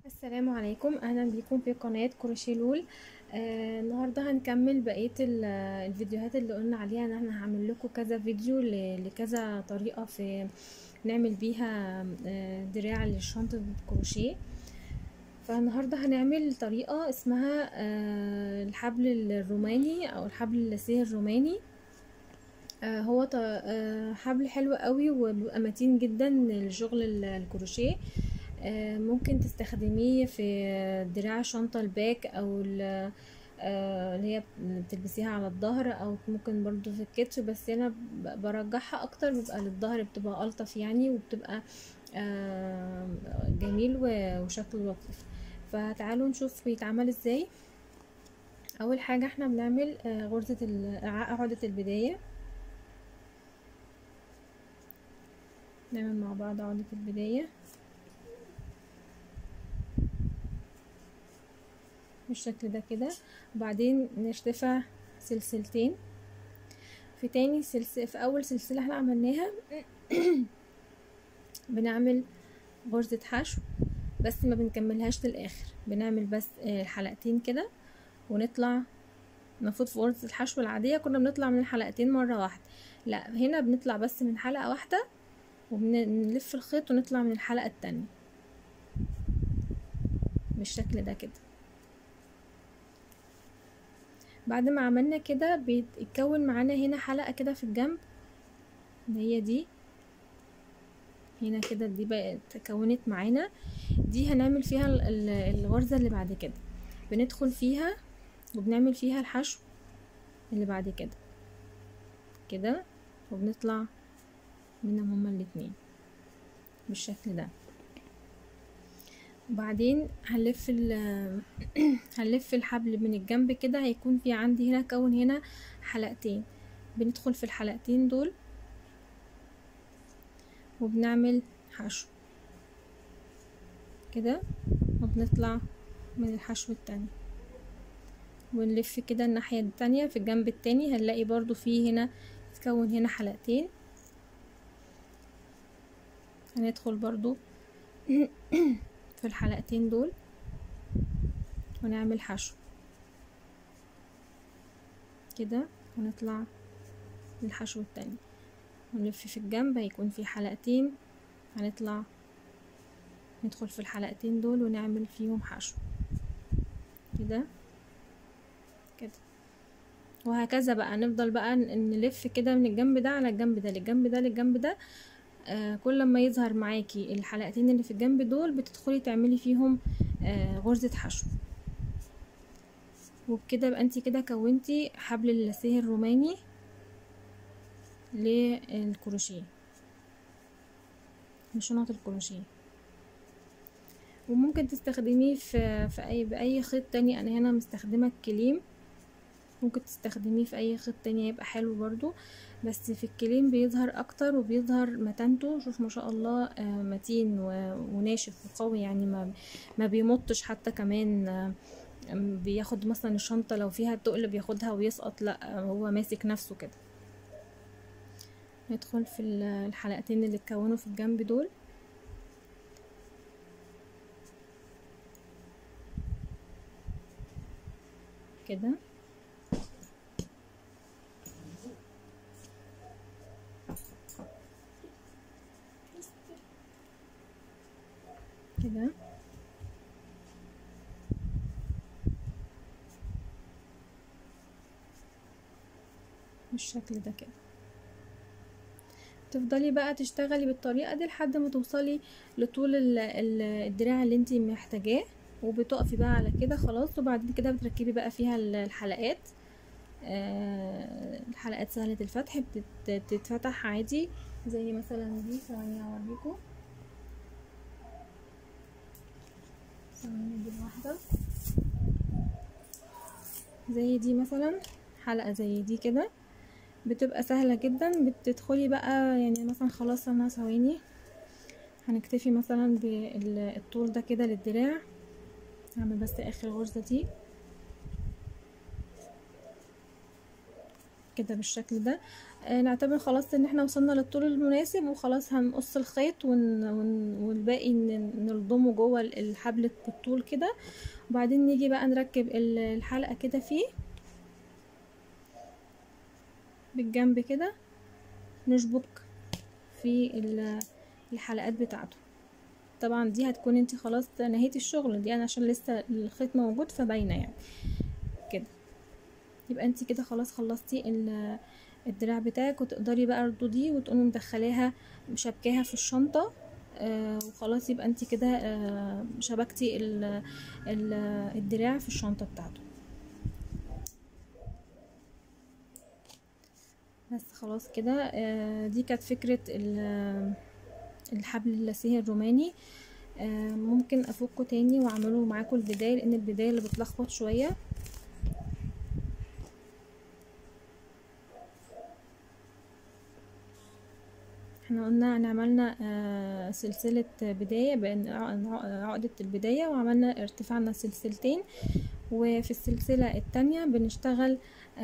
السلام عليكم اهلا بيكم في قناة كروشيه لول آه النهارده هنكمل بقية ال- الفيديوهات اللي قلنا عليها ان احنا هعمل لكم كذا فيديو ل- لكذا طريقة في نعمل بيها آه دراع للشنطة بالكروشيه فالنهارده هنعمل طريقة اسمها آه الحبل الروماني او الحبل اللاسيه الروماني آه هو ط- آه حبل حلو قوي وبيبقى متين جدا لشغل ال- الكروشيه آه، ممكن تستخدميه في دراع شنطة الباك او ال- آه، اللي هي بتلبسيها على الظهر او ممكن برضو في الكتف بس انا ب- برجحها اكتر بيبقى للظهر بتبقى الطف يعني وبتبقى آه، جميل و- وشكله لطيف فتعالوا نشوف بيتعمل ازاي اول حاجة احنا بنعمل آه، غرزة ال- عقدة البداية نعمل مع بعض عقدة البداية بالشكل ده كده وبعدين نرتفع سلسلتين في تاني سلسلة في اول سلسلة احنا عملناها بنعمل غرزة حشو بس ما بنكملهاش للاخر بنعمل بس حلقتين كده ونطلع المفروض في غرزة الحشو العادية كنا بنطلع من الحلقتين مرة واحدة لا هنا بنطلع بس من حلقة واحدة وبنلف الخيط ونطلع من الحلقة التانية بالشكل ده كده بعد ما عملنا كده بيتكون معانا هنا حلقة كده في الجنب اللي هي دي هنا كده دي بقت اتكونت معانا دي هنعمل فيها الغرزة اللي بعد كده بندخل فيها وبنعمل فيها الحشو اللي بعد كده كده وبنطلع منهم هما الاتنين بالشكل ده وبعدين هنلف هنلف الحبل من الجنب كده هيكون في عندي هنا كون هنا حلقتين بندخل في الحلقتين دول وبنعمل حشو كده وبنطلع من الحشو التاني ونلف كده الناحية التانية في الجنب التاني هنلاقي برضو فيه هنا تكون هنا حلقتين هندخل برضو في الحلقتين دول ونعمل حشو كده ونطلع للحشو التاني ونلف في الجنب هيكون في حلقتين هنطلع ندخل في الحلقتين دول ونعمل فيهم حشو كده كده وهكذا بقى نفضل بقى نلف كده من الجنب ده على الجنب ده للجنب ده للجنب ده آه كل ما يظهر معاكي الحلقتين اللي في الجنب دول بتدخلي تعملي فيهم آه غرزة حشو وبكده يبقى انت كده كونتي حبل اللاسيه الروماني للكروشيه لشنط الكروشيه وممكن تستخدميه في, في اي باي خيط تاني انا هنا مستخدمه الكليم ممكن تستخدميه في اي خيط تاني هيبقى حلو برضو بس في الكليم بيظهر اكتر وبيظهر متانته شوف ما شاء الله متين وناشف وقوي يعني ما ما بيمطش حتى كمان بياخد مثلا الشنطة لو فيها تقل بياخدها ويسقط لا هو ماسك نفسه كده ندخل في الحلقتين اللي اتكونوا في الجنب دول كده كده بالشكل ده كده تفضلي بقى تشتغلي بالطريقة دي لحد ما توصلي لطول الدراع اللي انتي محتاجاه وبتقفي بقى على كده خلاص وبعد كده بتركبي بقى فيها الحلقات الحلقات سهلة الفتح بتتفتح عادي زي مثلا دي ثواني اوريكم دي واحدة زي دي مثلا حلقة زي دي كده بتبقى سهلة جدا بتدخلي بقى يعني مثلا خلاص انا ثواني هنكتفي مثلا بالطول ده كده للدراع هعمل بس اخر غرزة دي كده بالشكل ده آه نعتبر خلاص ان احنا وصلنا للطول المناسب وخلاص هنقص الخيط ون... ون... والباقي نلضمه جوه الحبل بالطول كده وبعدين نيجي بقى نركب الحلقة كده فيه بالجنب كده نشبك في الحلقات بتاعته طبعا دي هتكون انت خلاص نهيتي الشغل دي انا عشان لسه الخيط موجود فباينه يعني كده يبقى انت كده خلاص خلصتي الدراع بتاعك وتقدري بقى ردوديه وتقومي مدخلاها شبكاها في الشنطه آه وخلاص يبقى انت كده آه شبكتي ال ال الدراع في الشنطه بتاعته بس خلاص كده آه دي كانت فكره الحبل اللاسيه الروماني آه ممكن افكه تاني واعمله معاكم البدايه لان البدايه اللي بتلخبط شويه احنا قلنا ان عملنا آه سلسلة بداية بين عقدة البداية وعملنا ارتفعنا سلسلتين وفي السلسلة التانية بنشتغل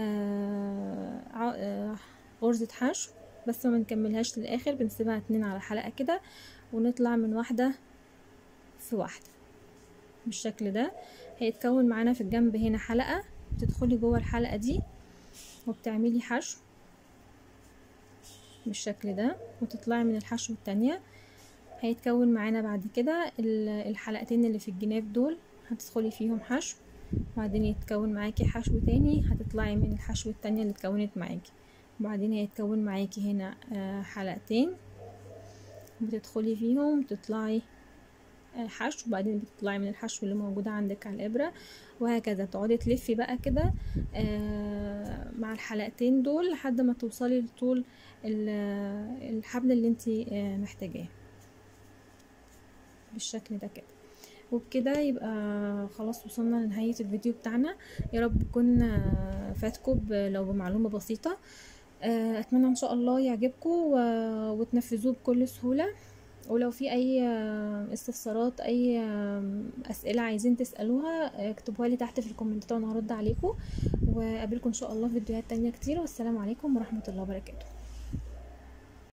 آه غرزة حشو بس ما بنكملهاش للاخر بنسيبها اتنين على حلقة كده ونطلع من واحدة في واحدة بالشكل ده هيتكون معانا في الجنب هنا حلقة بتدخلي جوه الحلقة دي وبتعملي حشو بالشكل ده وتطلعي من الحشو التانية هيتكون معانا بعد كده الحلقتين اللي في الجناب دول هتدخلي فيهم حشو وبعدين يتكون معاكي حشو تاني هتطلعي من الحشو التانية اللي اتكونت معاكي وبعدين هيتكون معاكي هنا حلقتين بتدخلي فيهم تطلعي حشو وبعدين بتطلعي من الحشو اللي موجودة عندك على الإبرة وهكذا تقعدي تلفي بقى كده مع الحلقتين دول لحد ما توصلي لطول الحبل اللي انتي محتاجاه بالشكل ده كده وبكده يبقى خلاص وصلنا لنهاية الفيديو بتاعنا يا رب يكون فاتكم لو بمعلومة بسيطة اتمنى ان شاء الله يعجبكم وتنفذوه بكل سهولة ولو في اي استفسارات اي اسئله عايزين تسالوها اكتبوها لي تحت في الكومنتات وانا هرد عليكم وقابلكم ان شاء الله في فيديوهات تانية كتير والسلام عليكم ورحمه الله وبركاته